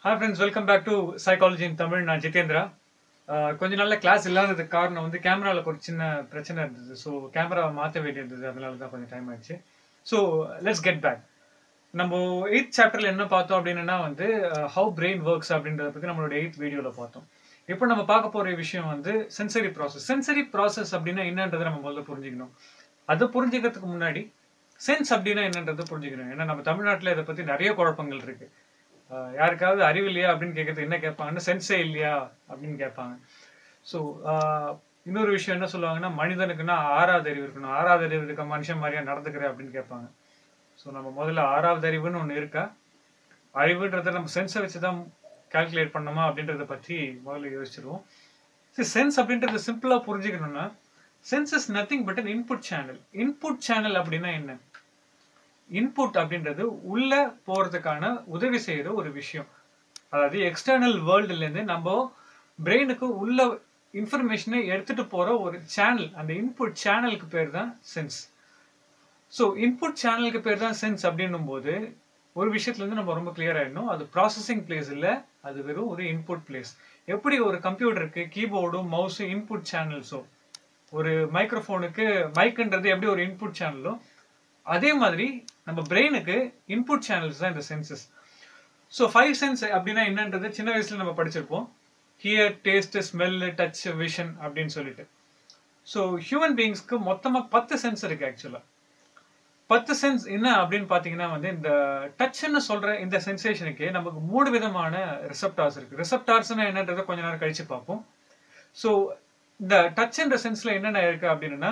Hi friends welcome back to psychology in Tamil நான் ஜிதேந்திரா ஆஹ் கொஞ்ச நாள்ல கிளாஸ் இல்லாததுக்கு காரணம் வந்து கேமராவில் ஒரு சின்ன பிரச்சனை இருந்தது ஸோ கேமராவை மாற்ற வேண்டியிருந்தது அதனால தான் கொஞ்சம் டைம் ஆயிடுச்சு ஸோ லெட்ஸ் கெட் பேக் நம்ம எயித் சாப்டர்ல என்ன பார்த்தோம் அப்படின்னா வந்து ஹவு பிரெயின் ஒர்க்ஸ் அப்படின்றத பற்றி நம்மளோட எயித் வீடியோவில் பார்த்தோம் இப்போ நம்ம பார்க்க போகிற விஷயம் வந்து சென்சரி ப்ராசஸ் சென்சரி ப்ராசஸ் அப்படின்னா என்னன்றதை நம்ம முதல்ல புரிஞ்சுக்கணும் அதை புரிஞ்சுக்கிறதுக்கு முன்னாடி சென்ஸ் அப்படின்னா என்னன்றதை புரிஞ்சுக்கணும் ஏன்னா நம்ம தமிழ்நாட்டில் இதை பற்றி நிறைய குழப்பங்கள் இருக்கு ஆஹ் யாருக்காவது அறிவு இல்லையா அப்படின்னு கேட்கறது என்ன கேட்பாங்கன்னா சென்ஸே இல்லையா அப்படின்னு கேட்பாங்க ஸோ இன்னொரு விஷயம் என்ன சொல்லுவாங்கன்னா மனிதனுக்குன்னா ஆறாவது அறிவு இருக்கணும் ஆறாவது அறிவு இருக்க மனுஷன் மாதிரியா நடந்துக்கிற அப்படின்னு கேட்பாங்க ஸோ நம்ம முதல்ல ஆறாவது அறிவுன்னு ஒன்று இருக்கா அறிவுன்றத நம்ம சென்ஸை வச்சு தான் கால்குலேட் பண்ணோமா அப்படின்றத பற்றி முதல்ல யோசிச்சிருவோம் சரி சென்ஸ் அப்படின்றத சிம்பிளாக புரிஞ்சுக்கணும்னா sense is nothing but an input channel input channel அப்படின்னா என்ன இன்புட் அப்படின்றது உள்ள போறதுக்கான உதவி செய்யற ஒரு விஷயம் அதாவது எக்ஸ்டர்னல் வேர்ல்டுல இருந்து நம்ம பிரெயினுக்கு உள்ள இன்ஃபர்மேஷனை எடுத்துட்டு போற ஒரு சேனல் அந்த இன்புட் சேனலுக்கு பேர் தான் சென்ஸ் ஸோ இன்புட் சேனலுக்கு பேர் தான் சென்ஸ் அப்படின்னும் போது ஒரு விஷயத்துல இருந்து நம்ம ரொம்ப கிளியர் ஆயிடணும் அது ப்ராசஸிங் பிளேஸ் இல்ல அது வெறும் ஒரு இன்புட் பிளேஸ் எப்படி ஒரு கம்ப்யூட்டருக்கு கீபோர்டும் மவுஸும் இன்புட் சேனல்ஸோ ஒரு மைக்ரோஃபோனுக்கு மைக்ன்றது எப்படி ஒரு இன்புட் சேனலோ அதே மாதிரி நம்ம பிரெயினுக்கு இன்புட் சேனல்ஸ் தான் இந்த சென்சஸ் ஸோ ஃபைவ் சென்ஸ் அப்படின்னா என்னன்றது சின்ன வயசுல நம்ம படிச்சிருப்போம் hear taste smell touch vision அப்படின்னு சொல்லிட்டு ஸோ ஹியூமன் பீயிங்ஸ்க்கு மொத்தமாக பத்து சென்ஸ் இருக்கு ஆக்சுவலாக பத்து சென்ஸ் என்ன அப்படின்னு பார்த்தீங்கன்னா வந்து இந்த டச்ன்னு சொல்ற இந்த சென்சேஷனுக்கு நமக்கு மூணு விதமான ரிசப்டார்ஸ் இருக்கு ரிசப்டார்ஸ்னா என்னன்றதை கொஞ்ச நேரம் கழிச்சு பார்ப்போம் ஸோ இந்த டச்ன்ற சென்ஸ்ல என்னென்ன இருக்கு அப்படின்னா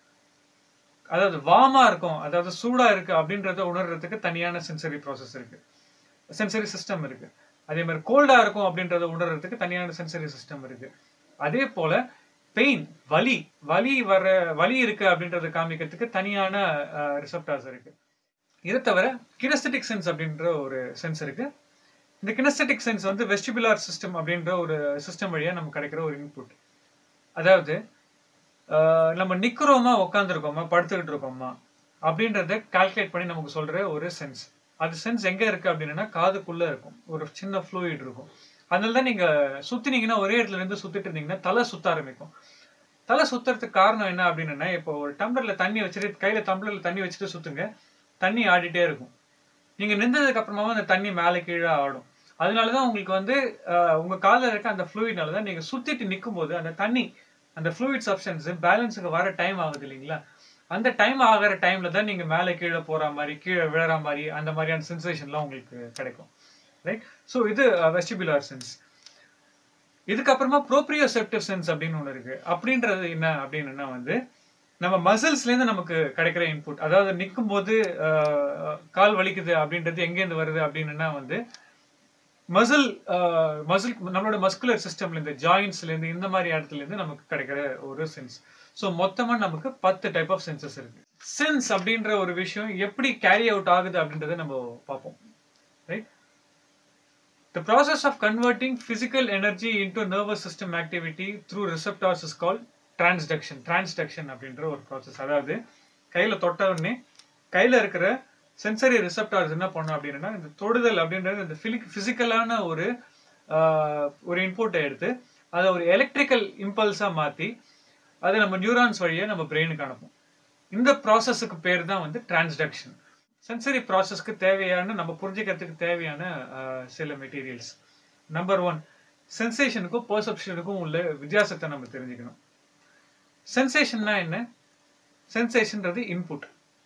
அதாவது வாமா இருக்கும் அதாவது சூடா இருக்கு அப்படின்றத உணர்றதுக்கு தனியான சென்சரி ப்ராசஸ் இருக்கு சென்சரி சிஸ்டம் இருக்கு அதே மாதிரி கோல்டா இருக்கும் அப்படின்றத உணர்றதுக்கு தனியான சென்சரி சிஸ்டம் இருக்கு அதே போல பெயின் வலி வலி வர வலி இருக்கு அப்படின்றத காமிக்கிறதுக்கு தனியான ரிசப்டார்ஸ் இருக்கு இதை தவிர கினஸ்தட்டிக் சென்ஸ் அப்படின்ற ஒரு சென்ஸ் இருக்கு இந்த கினஸ்தட்டிக் சென்ஸ் வந்து வெஸ்டிபுலார் சிஸ்டம் அப்படின்ற ஒரு சிஸ்டம் வழியா நமக்கு கிடைக்கிற ஒரு இன்புட் அதாவது ஆஹ் நம்ம நிக்கிறோமா உட்காந்துருக்கோமா படுத்துக்கிட்டு இருக்கோமா அப்படின்றத கால்குலேட் பண்ணி நமக்கு சொல்ற ஒரு சென்ஸ் அது சென்ஸ் எங்க இருக்கு அப்படின்னா காதுக்குள்ள இருக்கும் ஒரு சின்ன ஃப்ளூயிட் இருக்கும் அதனால தான் நீங்க சுத்தினீங்கன்னா ஒரே இடத்துல இருந்து சுத்திட்டு இருந்தீங்கன்னா தலை சுத்த ஆரம்பிக்கும் தலை சுத்துறதுக்கு காரணம் என்ன அப்படின்னா இப்போ ஒரு டம்ளர்ல தண்ணி வச்சுட்டு கையில டம்ளர்ல தண்ணி வச்சுட்டு சுத்துங்க தண்ணி ஆடிட்டே இருக்கும் நீங்க நின்றதுக்கு அப்புறமாவும் அந்த தண்ணி மேலே கீழே ஆடும் அதனாலதான் உங்களுக்கு வந்து ஆஹ் உங்க காலில் இருக்க அந்த ஃப்ளூயிட்னால தான் நீங்க சுத்திட்டு நிற்கும் போது அந்த தண்ணி அந்த ஃப்ளூயிட் சப்ஸ்டன்ஸ் பேலன்ஸுக்கு வர டைம் ஆகுது இல்லைங்களா அந்த டைம் ஆகிற டைம்ல தான் நீங்க மேலே கீழே போற மாதிரி கீழே விழற மாதிரி அந்த மாதிரியான சென்சேஷன்லாம் உங்களுக்கு கிடைக்கும் ரைட் ஸோ இது வெஸ்டிபுலார் சென்ஸ் இதுக்கப்புறமா ப்ரோப்ரியோசெப்டிவ் சென்ஸ் அப்படின்னு ஒன்று இருக்கு அப்படின்றது என்ன அப்படின்னா வந்து நம்ம மசில்ஸ்ல இருந்து நமக்கு கிடைக்கிற இன்புட் அதாவது நிற்கும் போது கால் வலிக்குது அப்படின்றது எங்கேருந்து வருது அப்படின்னா வந்து மசில் மசில் நம்மளோட மஸ்குலர் சிஸ்டம்ல இருந்து ஜாயின்ஸ்ல இருந்து இந்த மாதிரி இடத்துல இருந்து நமக்கு கிடைக்கிற ஒரு சென்ஸ் ஸோ மொத்தமா நமக்கு பத்து டைப் ஆஃப் சென்சஸ் இருக்கு சென்ஸ் அப்படின்ற ஒரு விஷயம் எப்படி கேரி அவுட் ஆகுது அப்படின்றத நம்ம பார்ப்போம் right The process of converting physical energy into nervous system activity through receptors is called transduction. Transduction அப்படின்ற ஒரு ப்ராசஸ் அதாவது கையில தொட்ட உடனே கையில இருக்கிற சென்சரி ரிசப்டார்ஸ் என்ன பண்ணும் அப்படின்னா இந்த தொடுதல் அப்படின்றது இந்த பிசிக்கலான ஒரு ஒரு இன்புட்டை எடுத்து அதை ஒரு எலக்ட்ரிக்கல் இம்பல்ஸா மாத்தி அதை நம்ம நியூரான்ஸ் வழியா நம்ம பிரெயினுக்கு அனுப்பும் இந்த ப்ராசஸுக்கு பேர் தான் வந்து டிரான்ஸ்டக்ஷன் சென்சரி ப்ராசஸ்க்கு தேவையான நம்ம புரிஞ்சுக்கிறதுக்கு தேவையான சில மெட்டீரியல்ஸ் நம்பர் ஒன் சென்சேஷனுக்கும் பர்செப்ஷனுக்கும் உள்ள வித்தியாசத்தை நம்ம தெரிஞ்சுக்கணும் சென்சேஷன்னா என்ன சென்சேஷன்றது இன்புட்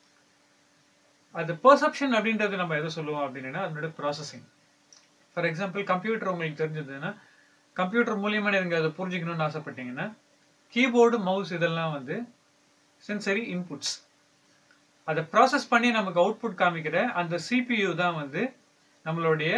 அது பர்செப்ஷன் அப்படின்றது நம்ம எதை சொல்லுவோம் அப்படின்னா அதனோட ப்ராசஸிங் ஃபார் எக்ஸாம்பிள் கம்ப்யூட்டர் உங்களுக்கு தெரிஞ்சதுன்னா கம்ப்யூட்டர் மூலியமா நீங்க அதை புரிஞ்சுக்கணும்னு ஆசைப்பட்டீங்கன்னா கீபோர்டு மவுஸ் இதெல்லாம் வந்து சென்சரி இன்புட்ஸ் அதை ப்ராசஸ் பண்ணி நமக்கு அவுட்புட் காமிக்கிற அந்த சிபியு தான் வந்து நம்மளுடைய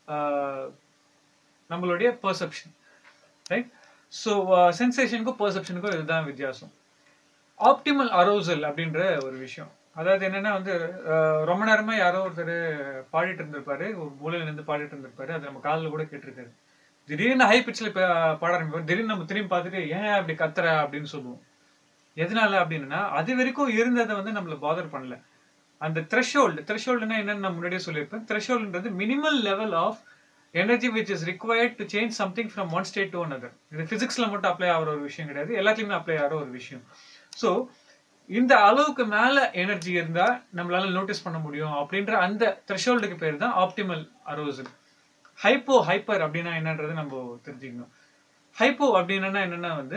நம்மளுடைய பர்செப்ஷன் ரைட் ஸோ சென்சேஷனுக்கும் பர்செப்ஷனுக்கும் இதுதான் வித்தியாசம் ஆப்டிமல் அரோசல் அப்படின்ற ஒரு விஷயம் அதாவது என்னன்னா வந்து ரொம்ப நேரமா யாரோ ஒருத்தர் பாடிட்டு இருந்திருப்பாரு ஒரு மூலையில இருந்து பாடிட்டு இருந்திருப்பாரு அது நம்ம காலில் கூட கேட்டிருக்காரு திடீர்னு ஹை பிச்சில் பாட ஆரம்பிப்பாரு திடீர்னு நம்ம திரும்பி பார்த்துட்டு ஏன் அப்படி கத்துற அப்படின்னு சொல்லுவோம் எதனால அப்படின்னா அது வரைக்கும் இருந்ததை வந்து நம்மள பாதர் பண்ணல அந்த த்ரெஷோல்டு த்ரெஷோல்டுனா என்னன்னு நான் முன்னாடியே சொல்லியிருப்பேன் த்ரெஷோல்டுன்றது minimal level of energy which is required to change something from one state to another இது பிசிக்ஸ்ல மட்டும் அப்ளை ஆகிற ஒரு விஷயம் கிடையாது எல்லாத்துலயுமே அப்ளை ஆகிற ஒரு விஷயம் ஸோ இந்த அளவுக்கு மேல எனர்ஜி இருந்தா நம்மளால நோட்டீஸ் பண்ண முடியும் அப்படின்ற அந்த த்ரெஷோல்டுக்கு பேர் தான் ஆப்டிமல் அரோசல் ஹைப்போ ஹைப்பர் அப்படின்னா என்னன்றது நம்ம தெரிஞ்சுக்கணும் ஹைப்போ அப்படின்னா என்னன்னா வந்து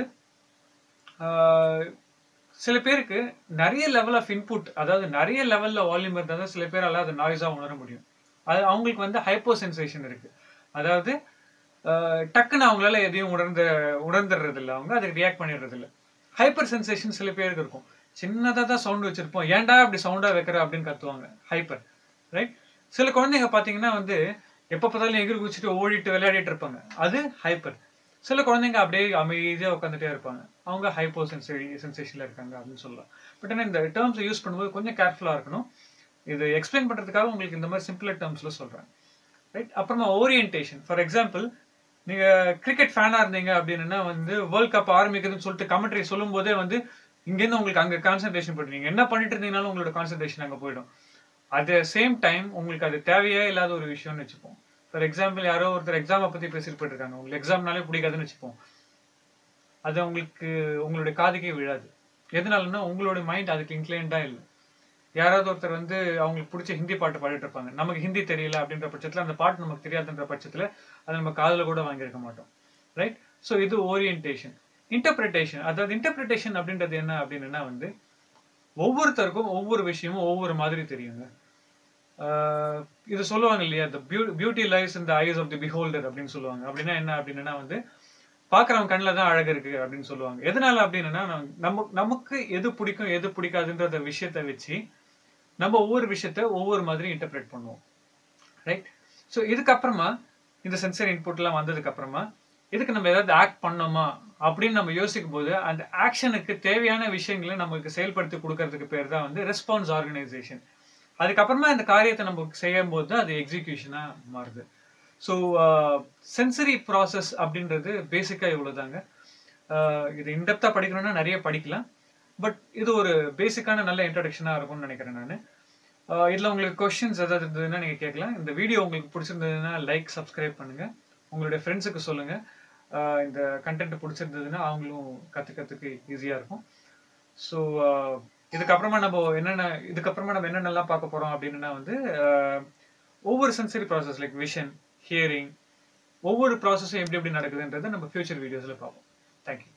ஆஹ், சில பேருக்கு நிறைய லெவல் ஆஃப் இன்புட் அதாவது நிறைய லெவல்ல வால்யூம் இருந்தால் தான் சில பேரால அது நாய்ஸா உணர முடியும் அது அவங்களுக்கு வந்து ஹைப்போ சென்சேஷன் இருக்கு அதாவது ஆஹ், டக்குன்னு அவங்களால எதையும் உணர்ந்த உணர்ந்துடுறது இல்லை அவங்க அதுக்கு ரியாக்ட் பண்ணிடுறது இல்லை ஹைப்பர் சென்சேஷன் சில பேருக்கு இருக்கும் சின்னதாக தான் சவுண்ட் வச்சிருப்போம் ஏன்டா அப்படி சவுண்டா வைக்கிற அப்படின்னு கத்துவாங்க ஹைப்பர் ரைட் சில குழந்தைங்க பார்த்தீங்கன்னா வந்து எப்போ பார்த்தாலும் எகிரி குச்சிட்டு ஓடிட்டு விளையாடிட்டு இருப்பாங்க அது ஹைப்பர் சில குழந்தைங்க அப்படியே அமைதியா உட்காந்துட்டே இருப்பாங்க அவங்க ஹைப்போ சென்சரி சென்சேஷன்ல இருக்காங்க அப்படின்னு சொல்லலாம் பட் ஆனால் இந்த டேர்ம்ஸ் யூஸ் பண்ணும்போது கொஞ்சம் கேர்ஃபுல்லா இருக்கணும் இது எக்ஸ்பிளைன் பண்றதுக்காக உங்களுக்கு இந்த மாதிரி சிம்பிளர் டேர்ம்ஸ்ல சொல்றேன் ரைட் அப்புறமா ஓரியன்டேஷன் ஃபார் எக்ஸாம்பிள் நீங்க கிரிக்கெட் ஃபேனா இருந்தீங்க அப்படின்னா வந்து வேர்ல்ட் கப் ஆரம்பிக்குதுன்னு சொல்லிட்டு கமெண்ட்ரி சொல்லும் போதே வந்து இங்கேருந்து உங்களுக்கு அங்க கான்சென்ட்ரேஷன் பண்ணுவீங்க என்ன பண்ணிட்டு இருந்தீங்கனாலும் உங்களோட கான்சென்ட்ரேஷன் அங்க போயிடும் அட் த சேம் டைம் உங்களுக்கு அது தேவையே இல்லாத ஒரு விஷயம்னு வச்சுப்போம் ஃபார் எக்ஸாம்பிள் யாரோ ஒருத்தர் எக்ஸாமை பத்தி பேசிட்டு போயிட்டு இருக்காங்க உங்களுக்கு எக்ஸாம்னாலே பிடிக்காதுன்னு வச்சுப்போம் அது உங்களுக்கு உங்களுடைய காதுக்கே விழாது எதனாலன்னா உங்களோட மைண்ட் அதுக்கு இன்க்ளைண்டா இல்லை யாராவது ஒருத்தர் வந்து அவங்களுக்கு பிடிச்ச ஹிந்தி பாட்டு பாடிட்டு இருப்பாங்க நமக்கு ஹிந்தி தெரியல அப்படின்ற பட்சத்துல அந்த பாட்டு நமக்கு தெரியாதுன்ற பட்சத்துல அதை நம்ம காதுல கூட வாங்கியிருக்க மாட்டோம் ரைட் ஸோ இது ஓரியன்டேஷன் இன்டர்பிரிட்டேஷன் அதாவது இன்டர்பிரிட்டேஷன் அப்படின்றது என்ன அப்படின்னா வந்து ஒவ்வொருத்தருக்கும் ஒவ்வொரு விஷயமும் ஒவ்வொரு மாதிரி தெரியுங்க ஆஹ் இது சொல்லுவாங்க இல்லையா the beauty lies in the eyes of the beholder அப்படின்னு சொல்லுவாங்க அப்படின்னா என்ன அப்படின்னா வந்து பாக்குறவங்க கண்ணில் தான் அழகு இருக்கு அப்படின்னு சொல்லுவாங்க எதனால அப்படின்னா நம்ம நமக்கு எது பிடிக்கும் எது பிடிக்காதுன்ற விஷயத்தை வச்சு நம்ம ஒவ்வொரு விஷயத்த ஒவ்வொரு மாதிரி இன்டர்பிரேட் பண்ணுவோம் ரைட் ஸோ இதுக்கப்புறமா இந்த சென்சரி இன்புட்லாம் வந்ததுக்கு அப்புறமா இதுக்கு நம்ம ஏதாவது ஆக்ட் பண்ணோமா அப்படின்னு நம்ம யோசிக்கும் போது அந்த ஆக்ஷனுக்கு தேவையான விஷயங்களை நமக்கு செயல்படுத்தி கொடுக்கறதுக்கு பேர் தான் வந்து ரெஸ்பான்ஸ் ஆர்கனைசேஷன் அதுக்கப்புறமா இந்த காரியத்தை நம்ம செய்யும் போது தான் அது எக்ஸிகியூஷனா மாறுது ஸோ சென்சரி ப்ராசஸ் அப்படின்றது பேசிக்கா இவ்வளவுதாங்க ஆஹ் இது இன்டெப்தா படிக்கணும்னா நிறைய படிக்கலாம் பட் இது ஒரு பேசிக்கான நல்ல இன்ட்ரடக்ஷனா இருக்கும்னு நினைக்கிறேன் நான் இதுல உங்களுக்கு கொஸ்டின்ஸ் ஏதாவது இருந்ததுன்னா நீங்க கேட்கலாம் இந்த வீடியோ உங்களுக்கு பிடிச்சிருந்ததுன்னா லைக் சப்ஸ்கிரைப் பண்ணுங்க உங்களுடைய ஃப்ரெண்ட்ஸுக்கு சொல்லுங்க ஆஹ் இந்த கண்டென்ட் பிடிச்சிருந்ததுன்னா அவங்களும் கத்துக்கிறதுக்கு ஈஸியா இருக்கும் ஸோ இதுக்கப்புறமா நம்ம என்னென்ன இதுக்கப்புறமா நம்ம என்னென்னலாம் பார்க்க போறோம் அப்படின்னா வந்து ஆஹ் ஒவ்வொரு sensory process like vision hearing ஒவ்வொரு ப்ராசஸும் எப்படி எப்படி நடக்குதுன்றதை நம்ம ஃபியூச்சர் வீடியோஸ்ல பார்ப்போம் தேங்க்யூ